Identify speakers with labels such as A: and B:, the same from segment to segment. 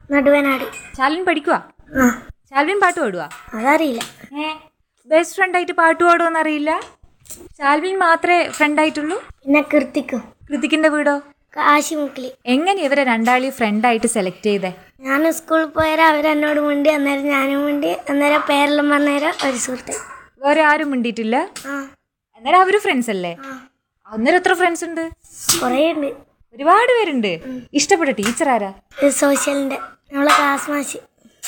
A: നടുവനാട്
B: ശാൽവിൻ പഠിക്കുവാ
A: ആ
B: ശാൽവിൻ പാട്ട് പാടുവാ
A: അതറിയില്ല
B: ഏ ബെസ്റ്റ് ഫ്രണ്ട് ആയിട്ട് പാട്ട് പാടുമെന്ന് അറിയില്ല ശാൽവിൻ മാത്രമേ ഫ്രണ്ട് ആയിട്ടുള്ളൂ
A: പിന്നെ കീർത്തിക്കും
B: കൃതിക്കിന്റെ വീടോ
A: കാശിമുക്കില്
B: എങ്ങനെ ഇവരെ രണ്ടാളി ഫ്രണ്ട് ആയിട്ട് സെലക്ട് ചെയ്തേ
A: ഞാൻ സ്കൂളിൽ പോയാൽ അവരെന്നോട് മുണ്ടി അന്നേരം ഞാനും മുണ്ടി അന്നേരം പേരെല്ലാം വന്നേരം ഒരു സുഹൃത്ത്
B: വേറെ ആരും മിണ്ടിയിട്ടില്ല
A: ആ
B: അന്നേരം അവര് ഫ്രണ്ട്സ് അല്ലേ
A: ആ
B: അന്നേരം എത്ര ഫ്രണ്ട്സ് ഉണ്ട്
A: കുറേ ഉണ്ട്
B: ഒരുപാട് പേരുണ്ട് ഇഷ്ടപ്പെട്ട ടീച്ചർ ആരാ
A: ഇത് സോഷ്യലിൻ്റെ നമ്മളെ ക്ലാസ് മാഷ്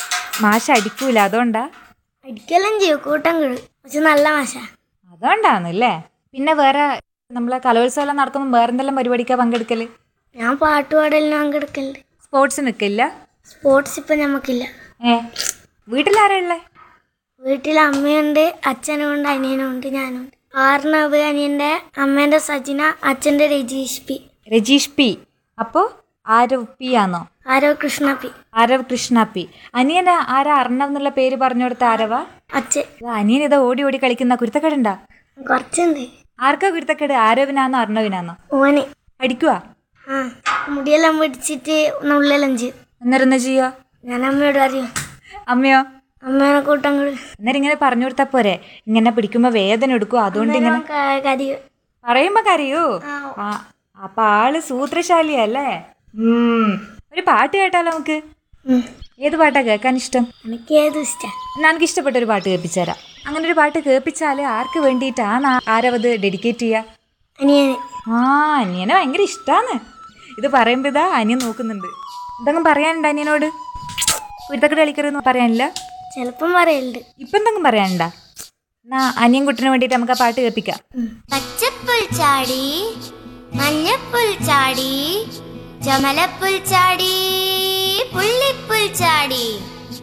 B: മാഷ അടിക്കൂല അതുകൊണ്ടാ
A: അടിക്കെല്ലാം ചെയ്യും കൂട്ടം കിടും പക്ഷെ നല്ല മാഷ
B: അതുകൊണ്ടാണല്ലേ പിന്നെ വേറെ നമ്മളെ കലോത്സവം നടക്കുമ്പോൾ വേറെ എന്തെല്ലാം പരിപാടിക്കാ പങ്കെടുക്കല്
A: ഞാൻ പാട്ടുപാടലിന് പങ്കെടുക്കലുണ്ട്
B: സ്പോർട്സ് നിൽക്കില്ല
A: സ്പോർട്സ് ഇപ്പം നമുക്കില്ല
B: ഏ വീട്ടിലാരാ ഉള്ളേ
A: വീട്ടിൽ അമ്മയുണ്ട് അച്ഛനും ഉണ്ട് അനിയനും ഉണ്ട് ഞാനും ഉണ്ട് ആറിനവ് അനിയൻ്റെ അമ്മേൻ്റെ സജിന അച്ഛൻ്റെ രജീഷ് പി
B: രജീഷ് പി അപ്പോ ആരവ് പി ആണോ
A: ആരോ കൃഷ്ണ പി
B: ആരവ് കൃഷ്ണ പി അനിയന ആരാ അർണവ് എന്നുള്ള പേര് പറഞ്ഞു കൊടുത്ത ആരവാ
A: അച്ഛൻ
B: ഇത് അനിയൻ ഇതാ ഓടി ഓടി കളിക്കുന്ന കുരുത്തക്കേടുണ്ടാ
A: കുറച്ചുണ്ട്
B: ആർക്കാ കുരുത്തക്കേട് ആരവിനാന്നോ അർണവിനാന്നോ
A: ഓന്
B: അടിക്കുവാ
A: ആ മുടിയെല്ലാം പിടിച്ചിട്ട് നുള്ളെല്ലാം ചെയ്യും
B: അന്നേരം എന്താ ചെയ്യാ
A: ഞാൻ അമ്മയോട് അറിയും
B: അമ്മയോ
A: അമ്മേനെ കൂട്ടം കിടും
B: അന്നേരം ഇങ്ങനെ പറഞ്ഞു കൊടുത്താ പോരെ ഇങ്ങനെ പിടിക്കുമ്പോ വേദന എടുക്കും അതുകൊണ്ട് ഇങ്ങനെ
A: കരിയും
B: പറയുമ്പോ കരയൂ ആ അപ്പൊ ആള് സൂത്രശാലിയല്ലേ ഉം ഒരു പാട്ട് കേട്ടാലോ നമുക്ക് ഏത് പാട്ടാ കേൾക്കാൻ ഇഷ്ടം
A: എനിക്ക് ഏതും ഇഷ്ടം
B: എന്നാ എനിക്ക് ഇഷ്ടപ്പെട്ട ഒരു പാട്ട് കേൾപ്പിച്ചുതരാം അങ്ങനെ ഒരു പാട്ട് കേൾപ്പിച്ചാല് ആർക്ക് വേണ്ടിയിട്ടാണ് ആ- ആരവത് ഡെഡിക്കേറ്റ് ചെയ്യുക
A: അനിയന്
B: ആ അനിയനെ ഭയങ്കര ഇഷ്ടാണ് ഇത് പറയുമ്പോ ഇതാ അനിയൻ നോക്കുന്നുണ്ട് എന്തെങ്കിലും പറയാനുണ്ടോ അനിയനോട് കുരുത്തക്കട കളിക്കരുതെന്ന് പറയാനില്ല
A: ചിലപ്പം പറയലുണ്ട്
B: ഇപ്പൊ എന്തെങ്കിലും പറയാനുണ്ടാ എന്നാ അനിയൻ കുട്ടിന് വേണ്ടിയിട്ട് നമുക്ക് ആ പാട്ട് കേൾപ്പിക്കാം
C: പച്ചപ്പുൽ ചാടി മഞ്ഞപ്പുൽ ചാടി ചമലപ്പുൽ ചാടി പുള്ളിപ്പുൽ ചാടി